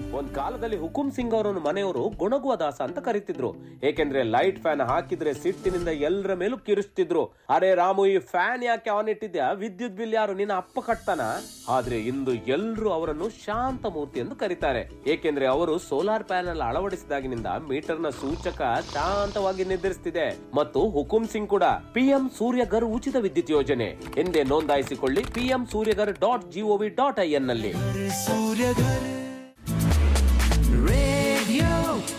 ಒಂದ್ ಕಾಲದಲ್ಲಿ ಹುಕುಂ ಸಿಂಗ್ ಅವರನ್ನು ಮನೆಯವರು ಗೊಣಗುವ ದಾಸ ಅಂತ ಕರೀತಿದ್ರು ಏಕೆಂದ್ರೆ ಲೈಟ್ ಫ್ಯಾನ್ ಹಾಕಿದ್ರೆ ಸಿಟ್ಟಿನಿಂದ ಎಲ್ಲರ ಮೇಲೂ ಕಿರಿಸ್ತಿದ್ರು ಅರೆ ರಾಮು ಈ ಫ್ಯಾನ್ ಯಾಕೆ ಆನ್ ಇಟ್ಟಿದ್ಯಾ ವಿದ್ಯುತ್ ಬಿಲ್ ಯಾರು ನಿನ್ನ ಅಪ್ಪ ಕಟ್ತಾನ ಆದ್ರೆ ಇಂದು ಎಲ್ರು ಅವರನ್ನು ಶಾಂತ ಮೂರ್ತಿ ಎಂದು ಕರೀತಾರೆ ಏಕೆಂದ್ರೆ ಅವರು ಸೋಲಾರ್ ಪ್ಯಾನೆಲ್ ಅಳವಡಿಸಿದಾಗಿನಿಂದ ಮೀಟರ್ ನ ಸೂಚಕ ಶಾಂತವಾಗಿ ನಿರ್ಧರಿಸುತ್ತಿದೆ ಮತ್ತು ಹುಕುಂ ಸಿಂಗ್ ಕೂಡ ಪಿಎಂ ಸೂರ್ಯಗರ್ ಉಚಿತ ವಿದ್ಯುತ್ ಯೋಜನೆ ಎಂದೇ ನೋಂದಾಯಿಸಿಕೊಳ್ಳಿ PM Suryaghar dot gov dot I N ನಲ್ಲಿ सूर्य घर रेडियो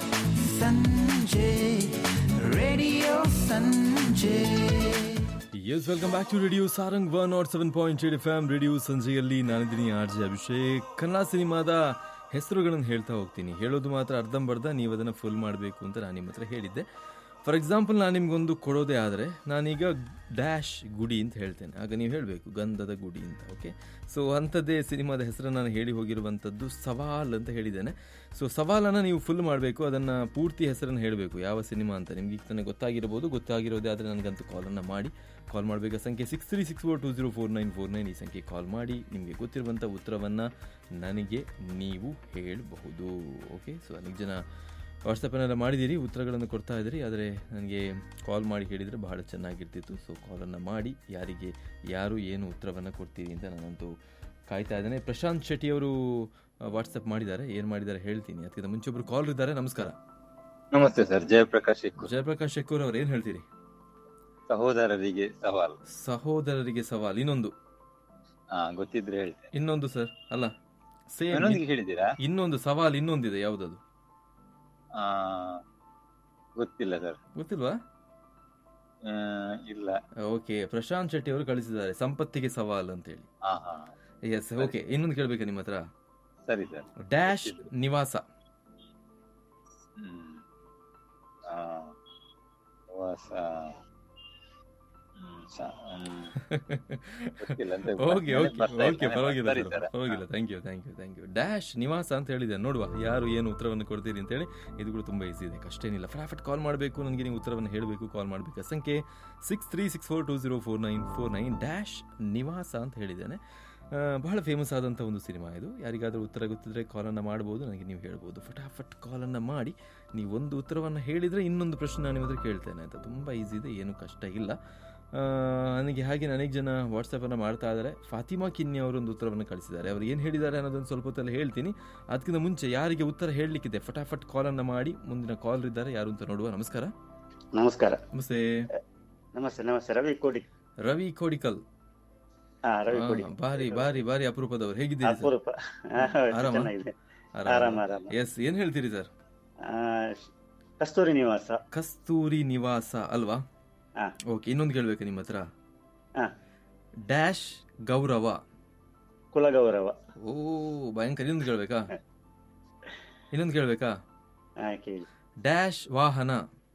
संजय रेडियो संजय ಎಸ್ welcome back to radio Sarang one not seven point eight F M radio ಸಂಜೆಯಲ್ಲಿ ನಾನಿದ್ದೀನಿ ಆರ್ ಜೆ ಅಭಿಷೇಕ್ ಕನ್ನಡ ಸಿನಿಮಾದ ಹೆಸರುಗಳನ್ನು ಹೇಳ್ತಾ ಹೋಗ್ತೀನಿ ಹೇಳೋದು ಮಾತ್ರ ಅರ್ಧಂಬರ್ಧ ನೀವು ಅದನ್ನು ಫುಲ್ ಮಾಡಬೇಕು ಅಂತ ನಾನು ನಿಮ್ಮ ಹತ್ರ ಹೇಳಿದ್ದೆ ಫಾರ್ ಎಕ್ಸಾಂಪಲ್ ನಾನು ನಿಮ್ಗೊಂದು ಕೊಡೋದೇ ಆದರೆ ನಾನೀಗ ಡ್ಯಾಶ್ ಗುಡಿ ಅಂತ ಹೇಳ್ತೇನೆ ಆಗ ನೀವು ಹೇಳಬೇಕು ಗಂಧದ ಗುಡಿ ಅಂತ ಓಕೆ ಸೊ ಅಂಥದ್ದೇ ಸಿನಿಮಾದ ಹೆಸರನ್ನು ನಾನು ಹೇಳಿ ಹೋಗಿರುವಂಥದ್ದು ಸವಾಲ್ ಅಂತ ಹೇಳಿದ್ದೇನೆ ಸೊ ಸವಾಲನ್ನು ನೀವು ಫುಲ್ ಮಾಡಬೇಕು ಅದನ್ನು ಪೂರ್ತಿ ಹೆಸರನ್ನು ಹೇಳಬೇಕು ಯಾವ ಸಿನಿಮಾ ಅಂತ ನಿಮ್ಗೆ ಈಗ ತಾನೇ ಗೊತ್ತಾಗಿರ್ಬೋದು ಗೊತ್ತಾಗಿರೋದೇ ಆದರೆ ನನಗಂತೂ ಕಾಲನ್ನು ಮಾಡಿ ಕಾಲ್ ಮಾಡಬೇಕಾದ ಸಂಖ್ಯೆ six three six four two zero four nine four nine ಈ ಸಂಖ್ಯೆ ಕಾಲ್ ಮಾಡಿ ನಿಮಗೆ ಗೊತ್ತಿರುವಂಥ ಉತ್ತರವನ್ನು ನನಗೆ ನೀವು ಹೇಳಬಹುದು ಓಕೆ ಸೊ ಅನೇಕ ಜನ ವಾಟ್ಸಪ್ಪನ್ನೆಲ್ಲ ಮಾಡಿದ್ದೀರಿ ಉತ್ತರಗಳನ್ನು ಕೊಡ್ತಾ ಇದ್ದೀರಿ ಆದರೆ ನನಗೆ ಕಾಲ್ ಮಾಡಿ ಹೇಳಿದರೆ ಬಹಳ ಚೆನ್ನಾಗಿರ್ತಿತ್ತು ಸೊ ಕಾಲನ್ನು ಮಾಡಿ ಯಾರಿಗೆ ಯಾರು ಏನು ಉತ್ತರವನ್ನು ಕೊಡ್ತೀರಿ ಅಂತ ನಾನಂತೂ ಕಾಯ್ತಾ ಇದ್ದೇನೆ ಪ್ರಶಾಂತ್ ಶೆಟ್ಟಿ ಅವರು ವಾಟ್ಸಪ್ ಮಾಡಿದ್ದಾರೆ ಏನು ಮಾಡಿದ್ದಾರೆ ಹೇಳ್ತೀನಿ ಅದಕ್ಕಿಂತ ಮುಂಚೆ ಒಬ್ಬರು ಕಾಲ್ ಇದ್ದಾರೆ ನಮಸ್ಕಾರ ನಮಸ್ತೆ ಸರ್ ಜಯಪ್ರಕಾಶ್ ಇಕ್ಕೂರ್. ಜಯಪ್ರಕಾಶ್ ಶೆಕ್ಕೂರ್ ಅವ್ರು ಏನು ಹೇಳ್ತೀರಿ ಸಹೋದರರಿಗೆ ಸವಾಲು ಸಹೋದರರಿಗೆ ಸವಾಲ್ ಇನ್ನೊಂದು ಹಾ ಗೊತ್ತಿದ್ರೆ ಹೇಳ್ತೇನೆ ಇನ್ನೊಂದು ಸರ್ ಅಲ್ಲ ಸೇಮ್ ಇನ್ನೊಂದಿಗೆ ಹೇಳಿದ್ದೀರಾ ಇನ್ನೊಂದು ಸವಾಲ್ ಇನ್ನೊಂದಿದೆ ಯಾವುದದು ಆ ಗೊತ್ತಿಲ್ಲ ಸರ್ ಗೊತ್ತಿಲ್ವಾ ಆ, ಇಲ್ಲ ಓಕೆ ಪ್ರಶಾಂತ್ ಶೆಟ್ಟಿ ಅವರು ಕಳಿಸಿದ್ದಾರೆ ಸಂಪತ್ತಿಗೆ ಸವಾಲ್ ಅಂತ ಹೇಳಿ ಹಾ ಹಾ ಎಸ್ ಓಕೆ ಇನ್ನೊಂದು ಕೇಳ್ಬೇಕಾ ನಿಮ್ಮ ಹತ್ರ ಸರಿ ಸರ್ ಡ್ಯಾಶ್ ನಿವಾಸ ಹ್ಮ್ ಆ, ವಾಸ ಹ್ಮ್, ಸ- ಹ್ಮ್, ಗೊತ್ತಿಲ್ಲ ಅಂತ ಓಕೆ ನೆನಪು ಓಕೆ ಬರ್ತಾ ಇಲ್ಲ, ಓಕೆ ನೆನಪು ಪರವಾಗಿಲ್ಲ ಸರಿ sir, ಸರ್. ಪರವಾಗಿಲ್ಲ thank you thank you thank you dash ನಿವಾಸ ಅಂತ ಹೇಳಿದೆ ನೋಡುವ ಯಾರು ಏನು ಉತ್ತರವನ್ನು ಕೊಡ್ತೀರಿ ಅಂತೇಳಿ ಇದು ಕೂಡ ತುಂಬ ಈಸಿ ಇದೆ ಕಷ್ಟೇನಿಲ್ಲ ಫಟಾಫಟ್ ಕಾಲ್ ಮಾಡಬೇಕು ನನಗೆ ನೀವು ಉತ್ತರವನ್ನು ಹೇಳಬೇಕು ಕಾಲ್ ಮಾಡಬೇಕು ಸಂಖ್ಯೆ six three six four two zero four nine four nine dash ನಿವಾಸ ಅಂತ ಹೇಳಿದ್ದೇನೆ ಆ, ಬಹಳ ಫೇಮಸ್ ಆದಂಥ ಒಂದು ಸಿನಿಮಾ ಇದು ಯಾರಿಗಾದರೂ ಉತ್ತರ ಗೊತ್ತಿದ್ರೆ ಕಾಲನ್ನು ಮಾಡ್ಬೋದು ನನಗೆ ನೀವು ಹೇಳ್ಬೋದು ಫಟಾಫಟ್ ಕಾಲನ್ನು ಮಾಡಿ ನೀವು ಒಂದು ಉತ್ತರವನ್ನು ಹೇಳಿದರೆ ಇನ್ನೊಂದು ಪ್ರಶ್ನೆ ನಾನು ನಿಮ್ಮ ಹತ್ರ ಕೇಳ್ತೇನೆ ಅಂತ ತುಂಬ ಈಸಿ ಇದೆ ಏನು ಕಷ್ಟ ಇಲ್ಲ ಆ, ನನಗೆ ಹಾಗೆ ಅನೇಕ ಜನ ವಾಟ್ಸಪ್ಪನ್ನು ಮಾಡ್ತಾ ಇದ್ದಾರೆ ಫಾತಿಮಾ ಕಿನ್ನಿ ಅವರೊಂದು ಉತ್ತರವನ್ನು ಕಳಿಸಿದ್ದಾರೆ ಅವರು ಏನು ಹೇಳಿದ್ದಾರೆ ಅನ್ನೋದನ್ನು ಸ್ವಲ್ಪ ಹೊತ್ತಲ್ಲಿ ಹೇಳ್ತೀನಿ ಅದಕ್ಕಿಂತ ಮುಂಚೆ ಯಾರಿಗೆ ಉತ್ತರ ಹೇಳಲಿಕ್ಕಿದೆ ಫಟಾಫಟ್ ಕಾಲನ್ನು ಮಾಡಿ ಮುಂದಿನ ಕಾಲ್ ಇದ್ದಾರೆ ಯಾರು ಅಂತ ನೋಡುವ ನಮಸ್ಕಾರ ನಮಸ್ಕಾರ ನಮಸ್ತೆ ನಮಸ್ತೆ ನಮಸ್ತೆ ರವಿ ಕೋಡಿ ರವಿ ಕೋಡಿಕಲ್ ಹಾ ರವಿ ಆ, ಕೋಡಿ ಬಾರಿ ಬಾರಿ ಬಾರಿ ಅಪರೂಪದವರು ಹೇಗಿದ್ದೀರಿ ಸರ್ ಅಪರೂಪ ಹಾ, ಹೌದು, ಆರಾಮ? ಚೆನ್ನಾಗಿದೆ ಆರಾಮ ಆರಾಮ ಎಸ್ ಏನ್ ಹೇಳ್ತೀರಿ ಸರ್ ಆ, ಕಸ್ತೂರಿ ನಿವಾಸ ಕಸ್ತೂರಿ ನಿವಾಸ ಅಲ್ವಾ ಹಾ. ಓಕೆ ಇನ್ನೊಂದು ಕೇಳ್ಬೇಕು ನಿಮ್ಮ ಹತ್ರ ಹಾ. ಡ್ಯಾಶ್ ಗೌರವ ಕುಲಗೌರವ ಓ ಭಯಂಕರ ಇನ್ನೊಂದು ಕೇಳ್ಬೇಕಾ ಇನ್ನೊಂದು ಕೇಳ್ಬೇಕಾ ಹಾ ಕೇಳಿ ಡ್ಯಾಶ್ ವಾಹನ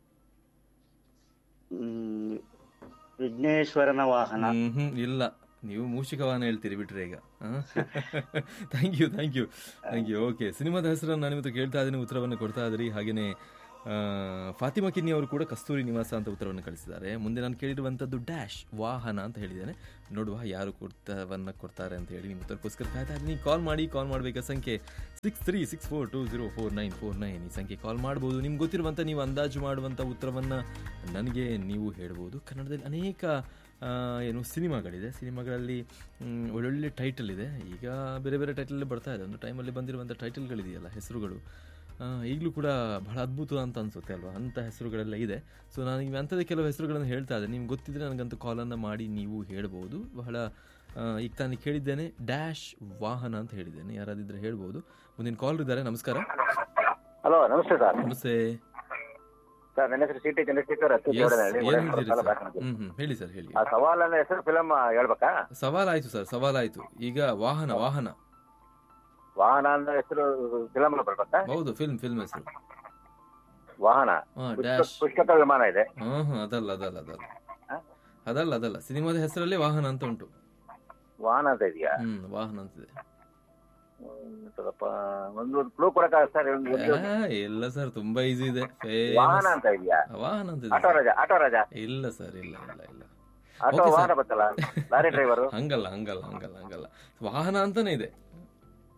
ಹ್ಮ್, ವಿಘ್ನೇಶ್ವರನ ವಾಹನ ಹ್ಮ್ ಹ್ಮ್, ಇಲ್ಲ ನೀವು ಮೂಷಿಕ ವಾಹನ ಹೇಳ್ತೀರಿ ಬಿಟ್ರೆ ಈಗ thank you thank you thank you okay ಸಿನಿಮಾದ ಹೆಸರನ್ನು ನಾನು ಇವತ್ತು ಕೇಳ್ತಾ ಇದ್ದೀನಿ ಉತ್ತರವನ್ನು ಕೊಡ್ತಾ ಇದ್ರಿ ಹಾಗೆಯೇ ಆ, ಫಾತಿಮಾ ಕಿನ್ನಿ ಅವರು ಕೂಡ ಕಸ್ತೂರಿ ನಿವಾಸ ಅಂತ ಉತ್ತರವನ್ನು ಕಳಿಸಿದ್ದಾರೆ ಮುಂದೆ ನಾನು ಕೇಳಿರುವಂಥದ್ದು ಡ್ಯಾಶ್ ವಾಹನ ಅಂತ ಹೇಳಿದ್ದೇನೆ ನೋಡುವ ಯಾರು ಉತ್ತರವನ್ನು ಕೊಡ್ತಾರೆ ಅಂತ ಹೇಳಿ ನಿಮ್ಮ ಉತ್ತರಕ್ಕೋಸ್ಕರ ಕಾಯ್ತಾ ಇದ್ದೀನಿ ಕಾಲ್ ಮಾಡಿ ಕಾಲ್ ಮಾಡಬೇಕಾದ ಸಂಖ್ಯೆ six three six four two zero four nine four nine ಈ ಸಂಖ್ಯೆ ಕಾಲ್ ಮಾಡ್ಬೋದು ನಿಮ್ಗೆ ಗೊತ್ತಿರುವಂಥ ನೀವು ಅಂದಾಜು ಮಾಡುವಂಥ ಉತ್ತರವನ್ನು ನನಗೆ ನೀವು ಹೇಳ್ಬೋದು ಕನ್ನಡದಲ್ಲಿ ಅನೇಕ ಆ, ಏನು ಸಿನಿಮಾಗಳಿದೆ ಸಿನಿಮಾಗಳಲ್ಲಿ ಮ್, ಒಳ್ಳೊಳ್ಳೆ ಟೈಟಲ್ ಇದೆ ಈಗ ಬೇರೆ ಬೇರೆ ಟೈಟಲ್ ಬರ್ತಾ ಇದೆ ಒಂದು ಟೈಮಲ್ಲಿ ಬಂದಿರುವಂಥ ಟೈಟಲ್ಗಳಿದೆಯಲ್ಲ ಹೆಸರುಗಳು ಆ, ಈಗಲೂ ಕೂಡ ಬಹಳ ಅದ್ಭುತ ಅಂತ ಅನಿಸುತ್ತೆ ಅಲ್ವಾ ಅಂಥ ಹೆಸರುಗಳೆಲ್ಲ ಇದೆ ಸೊ ನಾನು ಈಗ ಅಂಥದ್ದೇ ಕೆಲವು ಹೆಸರುಗಳನ್ನು ಹೇಳ್ತಾ ಇದ್ದೆ ನಿಮ್ಗೆ ಗೊತ್ತಿದ್ರೆ ನನಗಂತೂ ಕಾಲನ್ನು ಮಾಡಿ ನೀವು ಹೇಳ್ಬೋದು ಬಹಳ ಆ, ಈಗ ತಾನು ಕೇಳಿದ್ದೇನೆ ಡ್ಯಾಶ್ ವಾಹನ ಅಂತ ಹೇಳಿದ್ದೇನೆ ಯಾರಾದಿದ್ರೆ ಹೇಳ್ಬೋದು ಮುಂದಿನ ಕಾಲ್ ಇದ್ದಾರೆ ನಮಸ್ಕಾರ ಹಲೋ ನಮಸ್ತೆ ಸರ್ ನಮಸ್ತೆ ಸರ್ ನನ್ನ ಹೆಸರು ಸಿಟಿ ಚಂದ್ರಶೇಖರ್ ಎಸ್ ಏನು ಹೇಳ್ತೀರಿ ಸರ್ ಹ್ಮ್ ಹ್ಮ್ ಹೇಳಿ ಸರ್ ಹೇಳಿ ಆ ಸವಾಲನ್ನ ಹೆಸರು ಫಿಲಮ್ ಹೇಳ್ಬೇಕಾ ಸವಾಲಾಯ್ತು ಸರ್ ಸವಾಲಾಯ್ತು ಈಗ ವಾಹನ ವಾಹನ ವಾಹನ ಅಂತ ಹೆಸರು ಫಿಲಮ್ ಬರ್ಬೇಕಾ ಹೌದು ಫಿಲ್ಮ್ ಫಿಲ್ಮ್ ಹೆಸರು ವಾಹನ ಹಾ ಡ್ಯಾಶ್ ಪುಸ್ತಕ ವಿಮಾನ ಇದೆ ಹಾ ಹಾ ಅದಲ್ಲ ಅದಲ್ಲ ಅದಲ್ಲ ಹಾ? ಅದಲ್ಲ ಅದಲ್ಲ ಸಿನಿಮಾದ ಹೆಸರಲ್ಲೇ ವಾಹನ ಅಂತ ಉಂಟು ವಾಹನ ಅಂತ ಇದೆಯಾ ಹ್ಮ್ ವಾಹನ ಅಂತಿದೆ ಹ್ಮ್, ಸ್ವಲ್ಪ ಒಂದು ಕ್ಲೂ ಕೊಡಕ ಸರ್ ಒಂದು ಒಂದು ಆ, ಇಲ್ಲ ಸರ್ ತುಂಬಾ ಈಸಿ ಇದೆ Famous. ವಾಹನ ಅಂತ ಇದೆಯಾ ವಾಹನ ಅಂತ ಆಟೋ ಇದೆ ರಾಜ ಆಟೋ ರಾಜ ಇಲ್ಲ ಸರ್ ಇಲ್ಲ ಇಲ್ಲ ಇಲ್ಲ ಆಟೋ Okay, sir. ವಾಹನ ಬತ್ತಲ್ಲ ಲಾರಿ ಡ್ರೈವರು ಹಂಗಲ್ಲ ಹಂಗಲ್ಲ ಹಂಗಲ್ಲ ಹಂಗಲ್ಲ ವಾಹನ ಅಂತಾನೆ ಇದೆ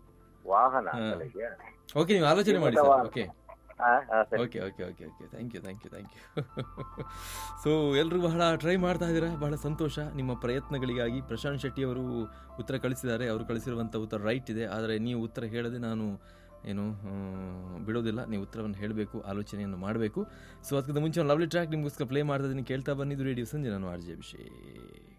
ವಾಹನ ಹಾ. ತಲೆಗೆ ಓಕೆ ನೀವು ಆಲೋಚನೆ ಮಾಡಿ ಅಥವಾ- ಸರ್ ಓಕೆ ಹಾ, ಹಾ, ಸರಿ okay okay okay okay thank you thank you thank you so ಎಲ್ಲರೂ ಬಹಳ ಟ್ರೈ ಮಾಡ್ತಾ ಇದ್ದೀರಾ ಬಹಳ ಸಂತೋಷ ನಿಮ್ಮ ಪ್ರಯತ್ನಗಳಿಗಾಗಿ ಪ್ರಶಾಂತ್ ಶೆಟ್ಟಿ ಅವರು ಉತ್ತರ ಕಳಿಸಿದ್ದಾರೆ ಅವರು ಕಳಿಸಿರುವಂಥ ಉತ್ತರ ರೈಟ್ ಇದೆ ಆದರೆ ನೀವು ಉತ್ತರ ಹೇಳದೆ ನಾನು ಏನು ಆ, ಬಿಡೋದಿಲ್ಲ ನೀವು ಉತ್ತರವನ್ನು ಹೇಳಬೇಕು ಆಲೋಚನೆಯನ್ನು ಮಾಡಬೇಕು ಸೊ ಅದಕ್ಕಿಂತ ಮುಂಚೆ ಒಂದು ಲವ್ಲಿ ಟ್ರ್ಯಾಕ್ ನಿಮಗೋಸ್ಕರ ಪ್ಲೇ ಮಾಡ್ತಾ ಇದ್ದೀನಿ ಕೇಳ್ತಾ ಬಂದಿದ್ದು ರೇಡಿಯೋ ಸಂಜೆ ನಾನು ಆರ್ ಜೆ ಅಭಿಷೇಕ್